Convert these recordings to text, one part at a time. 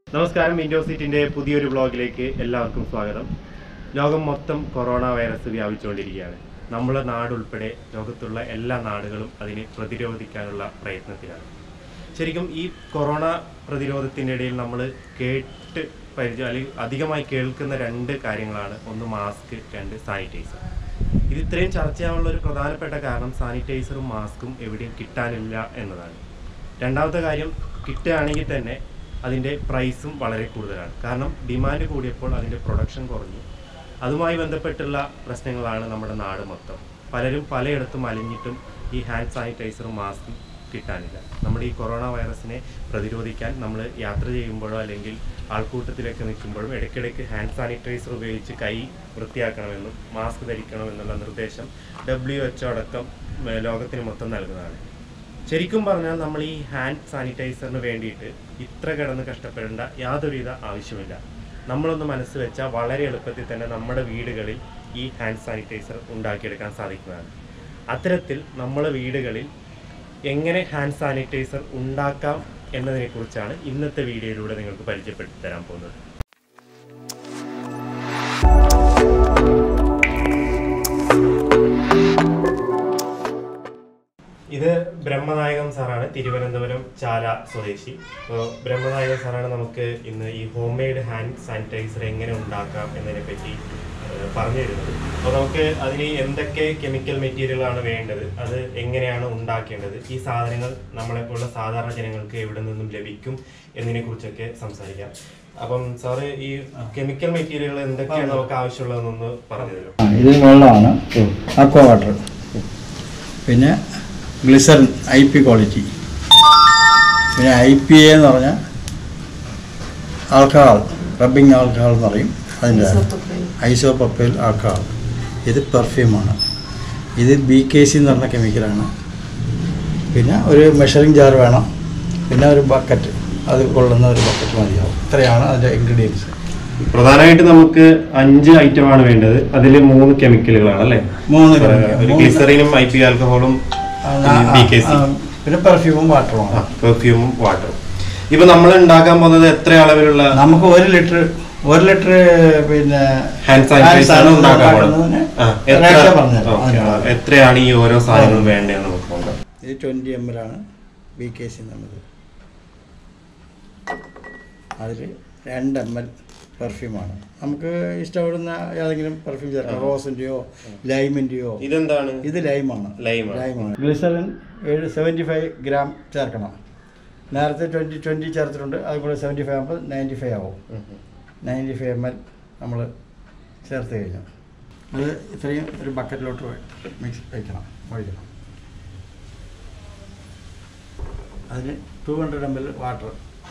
നമസ്കാരം വിൻഡോ സീറ്റിന്റെ പുതിയൊരു ബ്ലോഗിലേക്ക് എല്ലാവർക്കും സ്വാഗതം ലോകം മൊത്തം കൊറോണ വൈറസ് വ്യാപിച്ചുകൊണ്ടിരിക്കുകയാണ് നമ്മുടെ നാടുൾപ്പെടെ ലോകത്തുള്ള എല്ലാ നാടുകളും അതിനെ പ്രതിരോധിക്കാനുള്ള പ്രയത്നത്തിലാണ് ശരിക്കും ഈ കൊറോണ പ്രതിരോധത്തിൻ്റെ ഇടയിൽ നമ്മൾ കേട്ട് പരിചയം അല്ലെങ്കിൽ അധികമായി കേൾക്കുന്ന രണ്ട് കാര്യങ്ങളാണ് ഒന്ന് മാസ്ക് രണ്ട് സാനിറ്റൈസർ ഇത് ഇത്രയും ചർച്ചയാവാനുള്ള ഒരു പ്രധാനപ്പെട്ട കാരണം സാനിറ്റൈസറും മാസ്കും എവിടെയും കിട്ടാനില്ല എന്നതാണ് രണ്ടാമത്തെ കാര്യം കിട്ടുകയാണെങ്കിൽ തന്നെ അതിൻ്റെ പ്രൈസും വളരെ കൂടുതലാണ് കാരണം ഡിമാൻഡ് കൂടിയപ്പോൾ അതിൻ്റെ പ്രൊഡക്ഷൻ കുറഞ്ഞു അതുമായി ബന്ധപ്പെട്ടുള്ള പ്രശ്നങ്ങളാണ് നമ്മുടെ നാട് മൊത്തം പലരും പലയിടത്തും അലിഞ്ഞിട്ടും ഈ ഹാൻഡ് സാനിറ്റൈസറും മാസ്കും കിട്ടാനില്ല നമ്മുടെ ഈ കൊറോണ വൈറസിനെ പ്രതിരോധിക്കാൻ നമ്മൾ യാത്ര ചെയ്യുമ്പോഴോ അല്ലെങ്കിൽ ആൾക്കൂട്ടത്തിലൊക്കെ നിൽക്കുമ്പോഴും ഇടയ്ക്കിടയ്ക്ക് ഹാൻഡ് സാനിറ്റൈസർ ഉപയോഗിച്ച് കൈ വൃത്തിയാക്കണമെന്നും മാസ്ക് ധരിക്കണമെന്നുള്ള നിർദ്ദേശം ഡബ്ല്യു എച്ച് അടക്കം ഏർ ലോകത്തിന് മൊത്തം നൽകുന്നതാണ് ശരിക്കും പറഞ്ഞാൽ നമ്മൾ ഈ ഹാൻഡ് സാനിറ്റൈസറിന് വേണ്ടിയിട്ട് ഇത്ര കിടന്ന് കഷ്ടപ്പെടേണ്ട യാതൊരുവിധ ആവശ്യമില്ല നമ്മളൊന്ന് മനസ്സ് വെച്ചാൽ വളരെ എളുപ്പത്തിൽ തന്നെ നമ്മുടെ വീടുകളിൽ ഈ ഹാൻഡ് സാനിറ്റൈസർ ഉണ്ടാക്കിയെടുക്കാൻ സാധിക്കുന്നതാണ് അത്തരത്തിൽ നമ്മുടെ വീടുകളിൽ എങ്ങനെ ഹാൻഡ് സാനിറ്റൈസർ ഉണ്ടാക്കാം എന്നതിനെക്കുറിച്ചാണ് ഇന്നത്തെ വീഡിയോയിലൂടെ നിങ്ങൾക്ക് പരിചയപ്പെടുത്തി തരാൻ പോകുന്നത് ഇത് ബ്രഹ്മനായകം സാറാണ് തിരുവനന്തപുരം ചാല സ്വദേശി അപ്പോൾ ബ്രഹ്മനായകം സാറാണ് നമുക്ക് ഇന്ന് ഈ ഹോം മെയ്ഡ് ഹാൻഡ് സാനിറ്റൈസർ എങ്ങനെ ഉണ്ടാക്കാം എന്നതിനെ പറ്റി ഏഹ്, പറഞ്ഞു തരുന്നത് അപ്പോൾ നമുക്ക് അതിന് എന്തൊക്കെ കെമിക്കൽ മെറ്റീരിയലാണ് വേണ്ടത് അത് എങ്ങനെയാണ് ഉണ്ടാക്കേണ്ടത് ഈ സാധനങ്ങൾ നമ്മളെപ്പോലുള്ള സാധാരണ ജനങ്ങൾക്ക് എവിടെ നിന്നും ലഭിക്കും എന്നതിനെ കുറിച്ചൊക്കെ സംസാരിക്കാം അപ്പം സാറ് ഈ കെമിക്കൽ മെറ്റീരിയൽ എന്തൊക്കെയാണ് നമുക്ക് ആവശ്യമുള്ളതെന്നൊന്ന് പറഞ്ഞു തരും ആ, ഇത് വെള്ളമാണ് അക്വ വാട്ടർ പിന്നെ ഗ്ലിസറിൻ ഐ പി ക്വാളിറ്റി പിന്നെ ഐ പി എ എന്ന് പറഞ്ഞാൽ ആൽക്കഹാൾ റബ്ബിംഗ് ആൽക്കഹാൾ എന്ന് പറയും അതിൻ്റെ ഐസോപ്പപ്പൈൽ ആൽക്കഹാൾ ഇത് പെർഫ്യൂമാണ് ഇത് ബി കെ സി എന്ന് പറഞ്ഞ കെമിക്കലാണ് പിന്നെ ഒരു മെഷറിംഗ് ജാർ വേണം പിന്നെ ഒരു ബക്കറ്റ് അത് കൊള്ളുന്ന ഒരു ബക്കറ്റ് മതിയാവും ഇത്രയാണ് അതിൻ്റെ ഇൻഗ്രീഡിയൻസ് പ്രധാനമായിട്ട് നമുക്ക് അഞ്ച് ഐറ്റം ആണ് വേണ്ടത് അതിൽ മൂന്ന് കെമിക്കലുകളാണ് അല്ലേ മൂന്ന് ഒരു chemical. ഗ്ലിസറിനും ഐ പി ആൽക്കഹോളും ബി കെ സി പിന്നെ പെർഫ്യൂമും വാട്ടറുമാണ് പെർഫ്യൂമും വാട്ടറും ഇപ്പൊ നമ്മൾ ഉണ്ടാക്കാൻ പോകുന്നത് എത്ര അളവിലുള്ള നമുക്ക് ഒരു ലിറ്റർ ഒരു ലിറ്റർ പിന്നെ ഹാൻഡ് സാനിറ്റൈസർ sanitizer ഉണ്ടാക്കാൻ ഉണ്ടാക്കുന്നതിന് പോകുന്നത് ആ, എത്ര- റേഷ്യോ പറഞ്ഞുതരാം. ഓക്കേ, അതിനുള്ള. ആ, എത്രയാണ് ഈ ഓരോ സാധനങ്ങളും വേണ്ടതെന്ന് നമുക്ക് നോക്കാം ഇത് ട്വൻറ്റി എം എൽ ആണ് ബി കെ സി എന്നുള്ളത് അതിൽ രണ്ട് എം എൽ പെർഫ്യൂമാണ് നമുക്ക് ഇഷ്ടപ്പെടുന്ന ഏതെങ്കിലും പെർഫ്യൂം ചേർക്കാം റോസിൻ്റെയോ ലൈമിൻ്റെയോ ഇതെന്താണ് ഇത് ലൈമാണ് ലൈമാണ്. ലൈമാണ് ഗ്ലിസറിൻ ഏഴ് സെവൻറ്റി ഫൈവ് ഗ്രാം ചേർക്കണം നേരത്തെ ട്വൻറ്റി ട്വൻറ്റി ചേർത്തിട്ടുണ്ട് അത് കൂടെ സെവൻറ്റി ഫൈവ് ആകുമ്പോൾ നയൻറ്റി ഫൈവ് ആവും ഉം, ഉം. നയൻറ്റി ഫൈവ് എം എൽ നമ്മൾ ചേർത്ത് കഴിഞ്ഞു അത് ഇത്രയും ഒരു ബക്കറ്റിലോട്ട് മിക്സ് വയ്ക്കണം ഒഴിക്കണം അതിന് two hundred M L water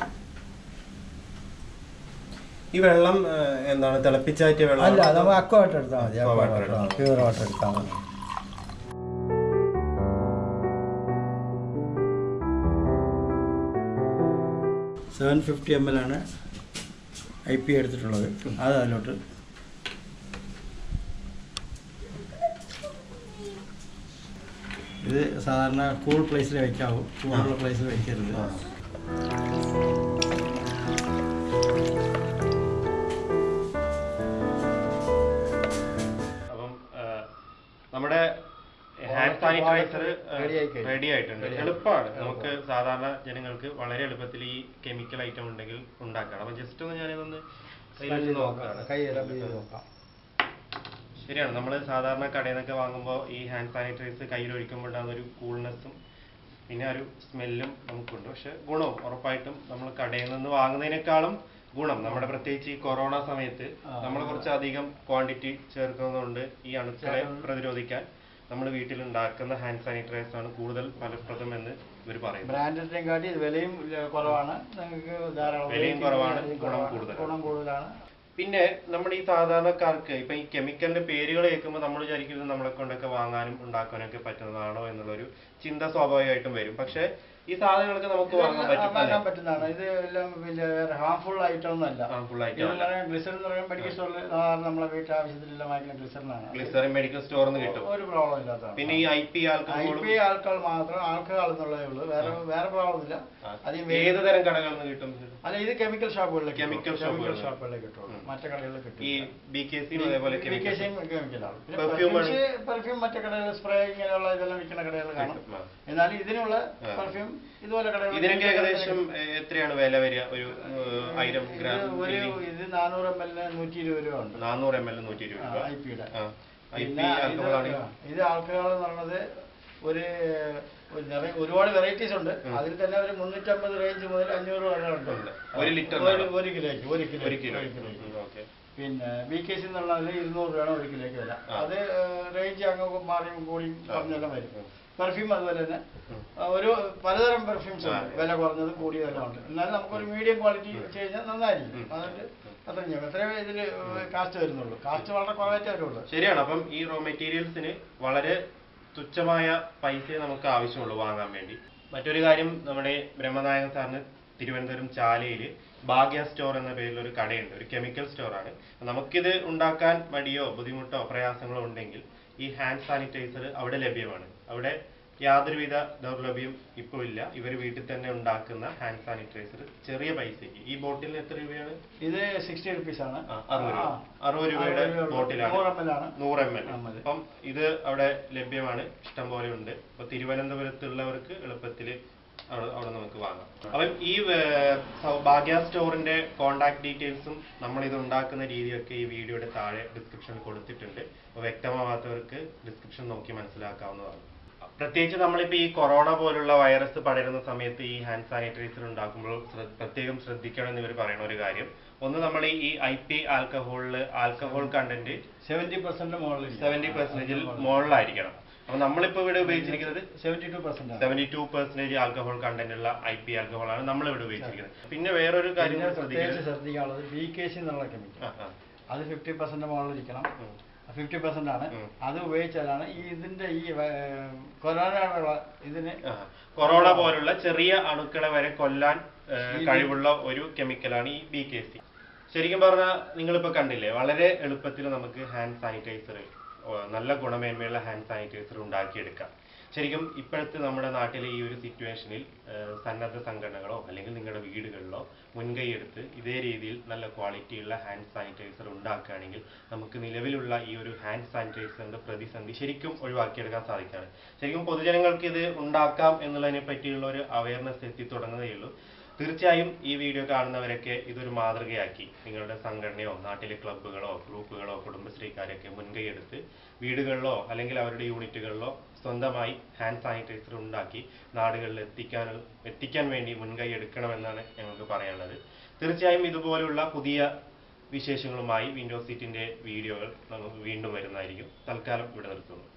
ഈ വെള്ളം ആ, എന്താണ് തിളപ്പിച്ചാറ്റിയ വെള്ളം അല്ല നമ്മൾ അക്വ വാട്ടർ എടുത്താൽ മതി Aqua അക്വ water വാട്ടർ എടുത്താൽ മതി. പ്യൂർ വാട്ടർ എടുത്താൽ മതി സെവൻ ഫിഫ്റ്റി എം എൽ ആണ് ഐ പി എടുത്തിട്ടുള്ളത് അത് അതിലോട്ട് ഇത് സാധാരണ കൂൾ പ്ലേസിൽ വയ്ക്കാവൂ ചൂടുള്ള പ്ലേസിൽ വയ്ക്കരുത് അപ്പം ആ, നമ്മുടെ ഹാൻഡ് സാനിറ്റൈസർ Ready ആയി കഴിഞ്ഞു. റെഡി ആയിട്ടുണ്ട് Ready ആയി. എളുപ്പമാണ് നമുക്ക് സാധാരണ ജനങ്ങൾക്ക് വളരെ എളുപ്പത്തിൽ ഈ കെമിക്കൽ ഐറ്റം ഉണ്ടെങ്കിൽ ഉണ്ടാക്കാം അപ്പം ജസ്റ്റ് ഒന്ന് ഞാനിതൊന്ന് കയ്യിൽ വെച്ച് നോക്കുകയാണ് കൈ ഇടാൻ വേണ്ടി നോക്കാം ശരിയാണ് നമ്മൾ സാധാരണ കടയിൽ നിന്നൊക്കെ വാങ്ങുമ്പോൾ ഈ ഹാൻഡ് സാനിറ്റൈസർ കയ്യിൽ ഒഴിക്കുമ്പോൾ ഉണ്ടാകുന്ന ഒരു കൂൾനെസ്സും പിന്നെ ആ ഒരു സ്മെല്ലും നമുക്കുണ്ട് പക്ഷെ ഗുണവും ഉറപ്പായിട്ടും നമ്മൾ കടയിൽ നിന്ന് വാങ്ങുന്നതിനേക്കാളും ഗുണം നമ്മുടെ പ്രത്യേകിച്ച് ഈ കൊറോണ സമയത്ത് ആ, നമ്മൾ കുറച്ച് അധികം ക്വാണ്ടിറ്റി ചേർക്കുന്നതുകൊണ്ട് ഈ അണുക്കളെ ചേർക്കുന്നത്. പ്രതിരോധിക്കാൻ നമ്മൾ വീട്ടിൽ ഉണ്ടാക്കുന്ന ഹാൻഡ് സാനിറ്റൈസർ ആണ് കൂടുതൽ ഫലപ്രദം എന്ന് ഇവർ പറയുന്നു ബ്രാൻഡിനെയും കാട്ടി ഇത് വിലയും ല- കുറവാണ് നിങ്ങൾക്ക് ധാരാളം വിലയും കുറവാണ്, വിലയും ഗുണം കുറവാണ്. കൂടുതലാണ്. ഗുണം കൂടുതലാണ് പിന്നെ നമ്മുടെ ഈ സാധാരണക്കാർക്ക് ഇപ്പൊ ഈ കെമിക്കലിന്റെ പേരുകൾ കേൾക്കുമ്പോൾ നമ്മൾ വിചാരിക്കുന്നത് നമ്മളെ കൊണ്ടൊക്കെ വാങ്ങാനും ഉണ്ടാക്കാനും ഒക്കെ പറ്റുന്നതാണോ എന്നുള്ളൊരു ചിന്ത സ്വാഭാവികമായിട്ടും വരും പക്ഷെ ഈ സാധനങ്ങളൊക്കെ നമുക്ക് വാങ്ങാൻ വാങ്ങാൻ പറ്റും പറ്റുന്നതാണ് ഇത് എല്ലാം വലിയ വേറെ ഹാർംഫുൾ ഐറ്റം ഒന്നല്ല Harmful item ഇത് അല്ല. പറയാൻ ഗ്ലിസറിൻ എന്ന് പറയുമ്പോൾ മെഡിക്കൽ സ്റ്റോറിൽ സാധാരണ നമ്മളെ വീട്ടിൽ ആവശ്യത്തിനെല്ലാം വാങ്ങിക്കുന്ന ഗ്ലിസറിനാണ് ഗ്ലിസറിൻ മെഡിക്കൽ സ്റ്റോറിൽ നിന്ന് കിട്ടും ഒരു പ്രോബ്ലം ഇല്ലാത്തതാണ് പിന്നെ ഈ ഐ പി ഐ ആൽക്കഹോളും പി ആൾക്കാൾ മാത്രം ആൾക്കാൾ എന്നുള്ളതേ ഉള്ളൂ വേറെ വേറെ പ്രോബ്ലം ഇല്ല ആ. അധികം ഏത് തരം കടകളിൽ നിന്ന് കിട്ടും അല്ല ഇത് കെമിക്കൽ ഷോപ്പുകളിലേക്ക് Chemical കിട്ടും. ഷോപ്പുകളിൽ. ഷോപ്പുകളിലേക്ക് കിട്ടും ഉം. മറ്റു കടകളിൽ കിട്ടും ഈ ബി കെ സി അതേപോലെ chemicals. കെമിക്കലാണ് പിന്നെ Perfume ആണ്. പെർഫ്യൂം മറ്റു കടകളിൽ സ്പ്രേ ഇങ്ങനെയുള്ള ഇതെല്ലാം വിൽക്കുന്ന കടകൾ കാണും കിട്ടും, ആ. എന്നാൽ ഇതിനുള്ള ആ. പെർഫ്യൂം ഇതുപോലെ കടകളിൽ ഇതിനൊക്കെ ഏകദേശം എ- എത്രയാണ് വില വരിക ഒരു ഏഹ്, ആയിരം ഗ്രാം ഇത് ഒരു ഇത് നാനൂറ് എം എൽ നൂറ്റി ഇരുപത് രൂപ ഉണ്ട് നാനൂറ് എം എൽ നൂറ്റി ഇരുപത് രൂപ ഐ പിയുടെ ആ. ഐ പി പിന്നെ ഇത് ആൽക്കഹോൾ ആണ് ഇത് ആൽക്കഹോൾ എന്ന് പറയുന്നത് ഒരു ഒരു നിറയെ ഒരുപാട് വെറൈറ്റീസ് ഉണ്ട് അതിൽ തന്നെ ഒരു മുന്നൂറ്റമ്പത് റേഞ്ച് മുതൽ അഞ്ഞൂറ് വരെ ഉണ്ട് ഉണ്ട്. ഒരു ലിറ്റർ ഒരു ഒരു കിലോയ്ക്ക് ഒരു കിലോ ഒരു കിലോ ഒരു കിലോയ്ക്ക് ഓക്കെ പിന്നെ ബി കെ സി എന്നുള്ളതിൽ ഇരുന്നൂറ് രൂപയാണ് ഒരു കിലോയ്ക്ക് വില ആ. അത് റേഞ്ച് അങ്ങ് മാറിയും കൂടിയും ആ. പറഞ്ഞെല്ലാം വരും ഉം. പെർഫ്യൂം അതുപോലെ തന്നെ ഉം. ആ, ഒരു പലതരം പെർഫ്യൂംസ് ഉണ്ട് ആ. വില കുറഞ്ഞത് കൂടിയതെല്ലാം ഉണ്ട് എന്നാലും നമുക്കൊരു മീഡിയം ക്വാളിറ്റി വെച്ച് കഴിഞ്ഞാൽ നന്നായിരിക്കും ഉം. അതുകൊണ്ട് അത്രയും അത്രയും ഇതിൽ കാസ്റ്റ് വരുന്നുള്ളൂ കാസ്റ്റ് വളരെ കുറവായിട്ടേ വരുള്ളൂ ശരിയാണ് അപ്പം ഈ റോ മെറ്റീരിയൽസിന് വളരെ തുച്ഛമായ പൈസയെ നമുക്ക് ആവശ്യമുള്ളൂ വാങ്ങാൻ വേണ്ടി മറ്റൊരു കാര്യം നമ്മുടെ ബ്രഹ്മനായകൻ സാറിന് തിരുവനന്തപുരം ചാലയിൽ ഭാഗ്യ സ്റ്റോർ എന്ന പേരിൽ ഒരു കടയുണ്ട് ഒരു കെമിക്കൽ സ്റ്റോറാണ് നമുക്കിത് ഉണ്ടാക്കാൻ മടിയോ ബുദ്ധിമുട്ടോ പ്രയാസങ്ങളോ ഉണ്ടെങ്കിൽ ഈ ഹാൻഡ് സാനിറ്റൈസർ അവിടെ ലഭ്യമാണ് അവിടെ യാതൊരുവിധ ദൗർലഭ്യം ഇപ്പോൾ ഇല്ല ഇവർ വീട്ടിൽ തന്നെ ഉണ്ടാക്കുന്ന ഹാൻഡ് സാനിറ്റൈസർ ചെറിയ പൈസയ്ക്ക് ഈ ബോട്ടിലിന് എത്ര രൂപയാണ് ഇത് സിക്സ്റ്റി റുപ്പീസ് ആണ് ആ, അറുപത് രൂപ. ആ. അറുപത് രൂപയുടെ അറുപത് രൂപ. ബോട്ടിലാണ്. നൂറ് ml ആണ് നൂറ് എം എൽ ML. അപ്പം ഇത് അവിടെ ലഭ്യമാണ് ഇഷ്ടം പോലെ ഉണ്ട് അപ്പൊ തിരുവനന്തപുരത്തുള്ളവർക്ക് എളുപ്പത്തിൽ അവിടെ അവിടെ നമുക്ക് വാങ്ങാം അപ്പം ഈ ഏർ, സൗഭാഗ്യ സ്റ്റോറിന്റെ കോണ്ടാക്ട് ഡീറ്റെയിൽസും നമ്മൾ ഇത് ഉണ്ടാക്കുന്ന രീതിയൊക്കെ ഈ വീഡിയോയുടെ താഴെ ഡിസ്ക്രിപ്ഷനിൽ കൊടുത്തിട്ടുണ്ട് അപ്പോൾ വ്യക്തമാവാത്തവർക്ക് ഡിസ്ക്രിപ്ഷൻ നോക്കി മനസ്സിലാക്കാവുന്നതാണ് പ്രത്യേകിച്ച് നമ്മളിപ്പോൾ ഈ കൊറോണ പോലുള്ള വൈറസ് പടരുന്ന സമയത്ത് ഈ ഹാൻഡ് സാനിറ്റൈസർ ഉണ്ടാക്കുമ്പോൾ ശ്ര- പ്രത്യേകം ശ്രദ്ധിക്കണം എന്ന് ഇവർ പറയുന്ന ഒരു കാര്യം ഒന്ന് നമ്മൾ ഈ ഐ പി ആൽക്കഹോളിൽ ആൽക്കഹോൾ കണ്ടന്റ് സെവന്റി പെർസെന്റ് മുകളിൽ സെവന്റി പെർസെന്റേജിൽ മുകളിലായിരിക്കണം അപ്പൊ നമ്മളിപ്പോ ഇവിടെ ഉപയോഗിച്ചിരിക്കുന്നത് സെവന്റി ടു പെർസെന്റ് ആണ് seventy two percentage alcohol content ഉള്ള ഐ പി ആൽക്കഹോൾ ആണ് നമ്മൾ ഇവിടെ ഉപയോഗിച്ചിരിക്കുന്നത് പിന്നെ വേറൊരു കാര്യം പിന്നെ കൂടി പ്രത്യേകിച്ച് ശ്രദ്ധിക്കുന്നത് ശ്രദ്ധിക്കാനുള്ളത് ബി കെ സി എന്നുള്ള കെമിക്കൽ ആ, ആ. അത് ഫിഫ്റ്റി പെർസെന്റ് മുകളിലിരിക്കണം ഉം. ഫിഫ്റ്റി പെർസെന്റ് ആണ് ഉം. അത് ഉപയോഗിച്ചാലാണ് ഈ ഇതിന്റെ ഈ കൊറോണ ഇതിന് ആ. കൊറോണ പോലുള്ള ചെറിയ അണുക്കളെ വരെ കൊല്ലാൻ ഏ, ഈ ബി- കഴിവുള്ള ഒരു കെമിക്കലാണ് ഈ ബി കെ സി ശരിക്കും പറഞ്ഞാൽ നിങ്ങളിപ്പോ കണ്ടില്ലേ വളരെ എളുപ്പത്തിൽ നമുക്ക് ഹാൻഡ് സാനിറ്റൈസർ നല്ല ഗുണമേന്മയുള്ള ഹാൻഡ് സാനിറ്റൈസർ ഉണ്ടാക്കിയെടുക്കാം ശരിക്കും ഇപ്പോഴത്തെ നമ്മുടെ നാട്ടിലെ ഈ ഒരു സിറ്റുവേഷനിൽ സന്നദ്ധ സംഘടനകളോ അല്ലെങ്കിൽ നിങ്ങളുടെ വീടുകളിലോ മുൻകൈ എടുത്ത് ഇതേ രീതിയിൽ നല്ല ക്വാളിറ്റിയുള്ള ഹാൻഡ് സാനിറ്റൈസർ ഉണ്ടാക്കുകയാണെങ്കിൽ നമുക്ക് നിലവിലുള്ള ഈ ഒരു ഹാൻഡ് സാനിറ്റൈസറിന്റെ പ്രതിസന്ധി ശരിക്കും ഒഴിവാക്കിയെടുക്കാൻ സാധിക്കുകയാണ് ശരിക്കും പൊതുജനങ്ങൾക്ക് ഇത് ഉണ്ടാക്കാം എന്നുള്ളതിനെ പറ്റിയുള്ള ഒരു അവയർനെസ് എത്തി തുടങ്ങുന്നതേ ഉള്ളൂ തീർച്ചയായും ഈ വീഡിയോ കാണുന്നവരൊക്കെ ഇതൊരു മാതൃകയാക്കി നിങ്ങളുടെ സംഘടനയോ നാട്ടിലെ ക്ലബ്ബുകളോ ഗ്രൂപ്പുകളോ കുടുംബശ്രീക്കാരൊക്കെ മുൻകൈ എടുത്ത് വീടുകളിലോ അല്ലെങ്കിൽ അവരുടെ യൂണിറ്റുകളിലോ സ്വന്തമായി ഹാൻഡ് സാനിറ്റൈസർ ഉണ്ടാക്കി നാടുകളിൽ എത്തിക്കാൻ എത്തിക്കാൻ വേണ്ടി മുൻകൈ എടുക്കണമെന്നാണ് ഞങ്ങൾക്ക് പറയാനുള്ളത് തീർച്ചയായും ഇതുപോലുള്ള പുതിയ വിശേഷങ്ങളുമായി വിൻഡോ സീറ്റിന്റെ വീഡിയോകൾ നമുക്ക് വീണ്ടും വരുന്നതായിരിക്കും തൽക്കാലം ഇവിടെ നിർത്തുന്നു